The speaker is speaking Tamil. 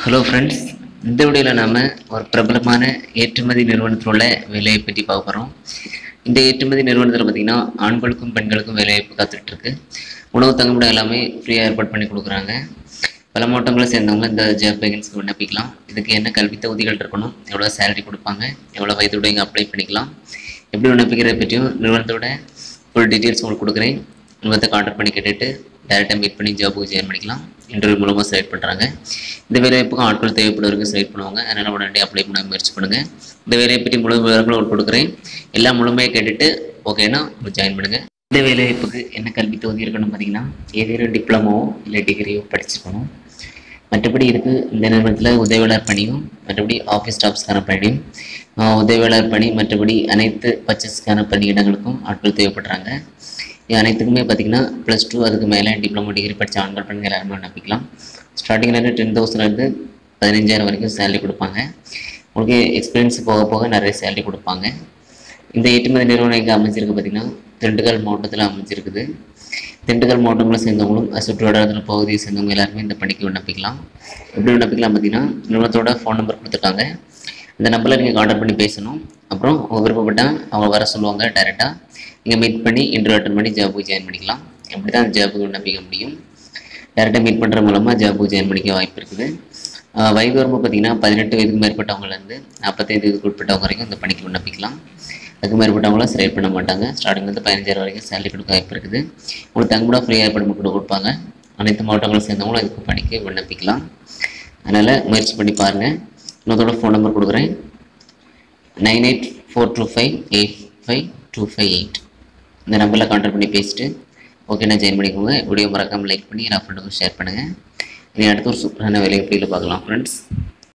ஹலோ ஃப்ரெண்ட்ஸ் இந்த வீடியோவில் நாம் ஒரு பிரபலமான ஏற்றுமதி நிறுவனத்தில் உள்ள வேலையை பற்றி பார்க்க போகிறோம் இந்த ஏற்றுமதி நிறுவனத்தில் பார்த்திங்கன்னா ஆண்களுக்கும் பெண்களுக்கும் வேலைவாய்ப்பு காத்துட்ருக்கு உணவு தங்குமிடம் எல்லாமே ஃப்ரீயாக ஏற்பாடு பண்ணி கொடுக்குறாங்க பல மாவட்டங்களை சேர்ந்தவங்க இந்த ஜாப் வேகன்ஸ்க்கு விண்ணப்பிக்கலாம் இதுக்கு என்ன கல்வி தகுதிகள் இருக்கணும் எவ்வளோ சேலரி கொடுப்பாங்க எவ்வளோ வயதோட இங்கே அப்ளை பண்ணிக்கலாம் எப்படி விண்ணப்பிக்கிறத பற்றியும் நிறுவனத்தோட ஃபுல் டீட்டெயில்ஸ் உங்களுக்கு கொடுக்குறேன் நிறுவனத்தை கான்டாக்ட் பண்ணி கேட்டுட்டு டேரெக்டாக மீட் பண்ணி ஜாபுக்கு ஜாயின் பண்ணிக்கலாம் இன்டர்வியூ மூலமாக செலக்ட் பண்ணுறாங்க இந்த வேலைவாய்ப்புக்கும் ஆட்கள் தேவைப்படுவதற்கு செலக்ட் பண்ணுவாங்க அதனால் உடனே அப்ளை பண்ண முயற்சி பண்ணுங்கள் இந்த வேலையை பற்றி முழு விவரங்களும் உங்களுக்கு கொடுக்குறேன் எல்லாம் முழுமையாக கேட்டுட்டு ஓகேனா ஜாயின் பண்ணுங்கள் இந்த வேலைவாய்ப்புக்கு என்ன கல்வி தகுதி இருக்கணும் பார்த்தீங்கன்னா ஏதேனும் டிப்ளமோவோ இல்லை டிகிரியோ படிச்சிருக்கணும் மற்றபடி இதுக்கு இந்த நிறுவனத்தில் உதவியாளர் பணியும் மற்றபடி ஆஃபீஸ் ஸ்டாஃப்ஸ்க்கான பணியும் ஆஹ் உதவியாளர் பணி மற்றபடி அனைத்து பர்ச்சேஸ்க்கான பணியிடங்களுக்கும் ஆட்கள் தேவைப்படுறாங்க இது அனைத்துக்குமே பார்த்தீங்கன்னா ப்ளஸ் டூ அதுக்கு மேலே டிப்ளமோ டிகிரி படித்த ஆண்கள் பெண்கள் எல்லாருமே விண்ணப்பிக்கலாம் ஸ்டார்டிங்லேருந்து டென் தௌசண்ட்லேருந்து பதினஞ்சாயிரம் வரைக்கும் சேலரி கொடுப்பாங்க உங்களுக்கு எக்ஸ்பீரியன்ஸ் போக போக நிறைய சேலரி கொடுப்பாங்க இந்த ஏற்றுமதி நிறுவனம் எங்கே அமைஞ்சிருக்கு பார்த்தீங்கன்னா திண்டுக்கல் மாவட்டத்தில் அமைஞ்சிருக்குது திண்டுக்கல் மாவட்டங்களை சேர்ந்தவங்களும் அது சுற்று வட்டாரத்தில் பகுதியை சேர்ந்தவங்க எல்லாருமே இந்த பணிக்கு விண்ணப்பிக்கலாம் எப்படி விண்ணப்பிக்கலாம் பார்த்தீங்கன்னா நிறுவனத்தோட ஃபோன் நம்பர் கொடுத்துருக்காங்க இந்த நம்பரில் நீங்கள் கான்டாக்ட் பண்ணி பேசணும் அப்புறம் அவங்க விருப்பப்பட்டால் அவங்க வர சொல்லுவாங்க டைரெக்டாக நீங்கள் மீட் பண்ணி இன்டர்வியூ அட்டன் பண்ணி ஜாபுக்கு ஜாயின் பண்ணிக்கலாம் அப்படி தான் ஜாபுக்கு விண்ணப்பிக்க முடியும் டேரெக்டாக மீட் பண்ணுற மூலமாக ஜாபுக்கு ஜாயின் பண்ணிக்க வாய்ப்பு இருக்குது ஆஹ் வயது வரம்பு பார்த்தீங்கன்னா பதினெட்டு வயதுக்கு மேற்பட்டவங்கலேருந்து நாற்பத்தைந்து வயதுக்கு உட்பட்டவங்க வரைக்கும் இந்த பணிக்கு விண்ணப்பிக்கலாம் அதுக்கு மேற்பட்டவங்களாம் செலக்ட் பண்ண மாட்டாங்க ஸ்டார்டிங்லேருந்து பதினஞ்சாயிரம் வரைக்கும் சேலரி கொடுக்க வாய்ப்பு இருக்குது உங்களுக்கு தங்குமிடம் ஃப்ரீயாக ஏற்பாடு கூட கொடுப்பாங்க அனைத்து மாவட்டங்களும் சேர்ந்தவங்களும் இதுக்கு பணிக்கு விண்ணப்பிக்கலாம் அதனால் முயற்சி பண்ணி பாருங்கள் இன்னொருத்தோட ஃபோன் நம்பர் கொடுக்குறேன் nine eight four two five eight five two five eight இந்த நம்பரில் கான்டாக்ட் பண்ணி பேசிட்டு ஓகே நான் ஜாயின் பண்ணிக்கோங்க வீடியோ மறக்காமல் லைக் பண்ணி எல்லா ஃப்ரெண்டுக்கும் ஷேர் பண்ணுங்கள் இனி அடுத்த ஒரு சூப்பரான வேலையை பார்க்கலாம் ஃப்ரெண்ட்ஸ்